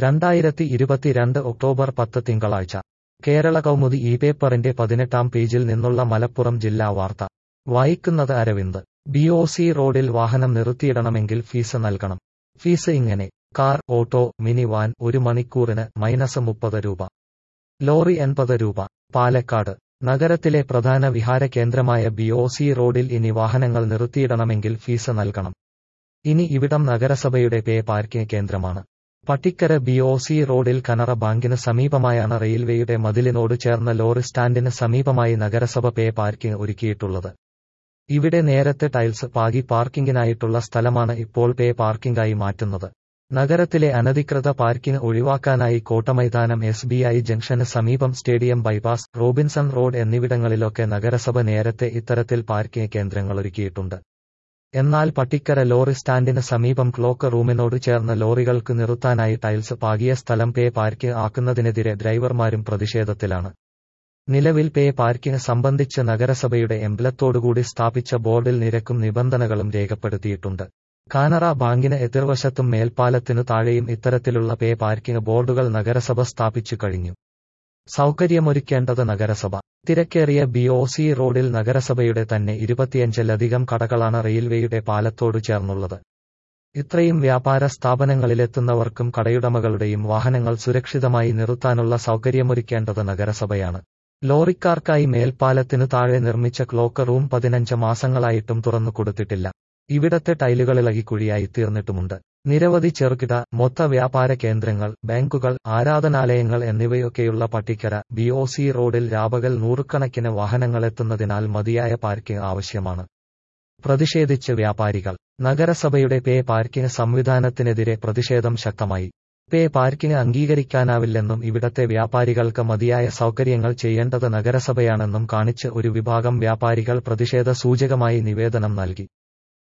രണ്ടായിരത്തി ഇരുപത്തിരണ്ട് ഒക്ടോബർ പത്ത് തിങ്കളാഴ്ച കേരള കൗമുദി ഈ പേപ്പറിന്റെ പതിനെട്ടാം പേജിൽ നിന്നുള്ള മലപ്പുറം ജില്ലാ വാർത്ത വായിക്കുന്നത് അരവിന്ദ് ബി ഒ സി റോഡിൽ വാഹനം നിർത്തിയിടണമെങ്കിൽ ഫീസ് നൽകണം ഫീസ് ഇങ്ങനെ കാർ ഓട്ടോ മിനി വാൻ ഒരു മണിക്കൂറിന് മൈനസ് മുപ്പത് രൂപ ലോറി എൺപത് രൂപ പാലക്കാട് നഗരത്തിലെ പ്രധാന വിഹാര കേന്ദ്രമായ ബി ഒ സി റോഡിൽ ഇനി വാഹനങ്ങൾ നിർത്തിയിടണമെങ്കിൽ ഫീസ് നൽകണം ഇനി ഇവിടം നഗരസഭയുടെ പേ പാർക്കിംഗ് കേന്ദ്രമാണ് പട്ടിക്കര ബി ഒ സി റോഡിൽ കനറ ബാങ്കിന് സമീപമായാണ് റെയിൽവേയുടെ മതിലിനോട് ചേർന്ന ലോറി സ്റ്റാൻഡിന് സമീപമായി നഗരസഭ പേ പാർക്കിംഗ് ഒരുക്കിയിട്ടുള്ളത് ഇവിടെ നേരത്തെ ടൈൽസ് പാകി പാർക്കിംഗിനായിട്ടുള്ള സ്ഥലമാണ് ഇപ്പോൾ പേ പാർക്കിംഗായി മാറ്റുന്നത് നഗരത്തിലെ അനധികൃത പാർക്കിംഗ് ഒഴിവാക്കാനായി കോട്ടമൈതാനം എസ് ബി ഐ ജംഗ്ഷന് സമീപം സ്റ്റേഡിയം ബൈപ്പാസ് റോബിൻസൺ റോഡ് എന്നിവിടങ്ങളിലൊക്കെ നഗരസഭ നേരത്തെ ഇത്തരത്തിൽ പാർക്കിംഗ് കേന്ദ്രങ്ങൾ ഒരുക്കിയിട്ടുണ്ട് എന്നാൽ പട്ടിക്കര ലോറി സ്റ്റാൻഡിന് സമീപം ക്ലോക്ക് റൂമിനോട് ചേർന്ന ലോറികൾക്ക് നിർത്താനായി ടൈൽസ് പാകിയ സ്ഥലം പേ പാർക്കിംഗ് ആക്കുന്നതിനെതിരെ ഡ്രൈവർമാരും പ്രതിഷേധത്തിലാണ് നിലവിൽ പേ പാർക്കിംഗ് സംബന്ധിച്ച് നഗരസഭയുടെ എംബ്ലത്തോടുകൂടി സ്ഥാപിച്ച ബോർഡിൽ നിരക്കും നിബന്ധനകളും രേഖപ്പെടുത്തിയിട്ടുണ്ട് കാനറ ബാങ്കിന് എതിർവശത്തും മേൽപ്പാലത്തിനു താഴെയും ഇത്തരത്തിലുള്ള പേ പാർക്കിംഗ് ബോർഡുകൾ നഗരസഭ സ്ഥാപിച്ചു കഴിഞ്ഞു സൗകര്യമൊരുക്കേണ്ടത് നഗരസഭ തിരക്കേറിയ ബി ഒ സി റോഡിൽ നഗരസഭയുടെ തന്നെ ഇരുപത്തിയഞ്ചിലധികം കടകളാണ് റെയിൽവേയുടെ പാലത്തോട് ചേർന്നുള്ളത് ഇത്രയും വ്യാപാര സ്ഥാപനങ്ങളിലെത്തുന്നവർക്കും കടയുടമകളുടെയും വാഹനങ്ങൾ സുരക്ഷിതമായി നിർത്താനുള്ള സൗകര്യമൊരുക്കേണ്ടത് നഗരസഭയാണ് ലോറിക്കാർക്കായി മേൽപ്പാലത്തിനു താഴെ നിർമ്മിച്ച ക്ലോക്ക് റൂം പതിനഞ്ച് മാസങ്ങളായിട്ടും തുറന്നു കൊടുത്തിട്ടില്ല ഇവിടത്തെ ടൈലുകളിളകി കുഴിയായി തീർന്നിട്ടുമുണ്ട് നിരവധി ചെറുകിട മൊത്ത വ്യാപാര കേന്ദ്രങ്ങൾ ബാങ്കുകൾ ആരാധനാലയങ്ങൾ എന്നിവയൊക്കെയുള്ള പട്ടിക്കര ബി ഒ സി റോഡിൽ രാപകൽ നൂറുകണക്കിന് വാഹനങ്ങളെത്തുന്നതിനാൽ മതിയായ പാർക്കിംഗ് ആവശ്യമാണ് പ്രതിഷേധിച്ച് വ്യാപാരികൾ നഗരസഭയുടെ പേ പാർക്കിംഗ് സംവിധാനത്തിനെതിരെ പ്രതിഷേധം ശക്തമായി പേ പാർക്കിംഗ് അംഗീകരിക്കാനാവില്ലെന്നും ഇവിടത്തെ വ്യാപാരികൾക്ക് മതിയായ സൗകര്യങ്ങൾ ചെയ്യേണ്ടത് നഗരസഭയാണെന്നും കാണിച്ച് ഒരു വിഭാഗം വ്യാപാരികൾ പ്രതിഷേധ സൂചകമായി നിവേദനം നൽകി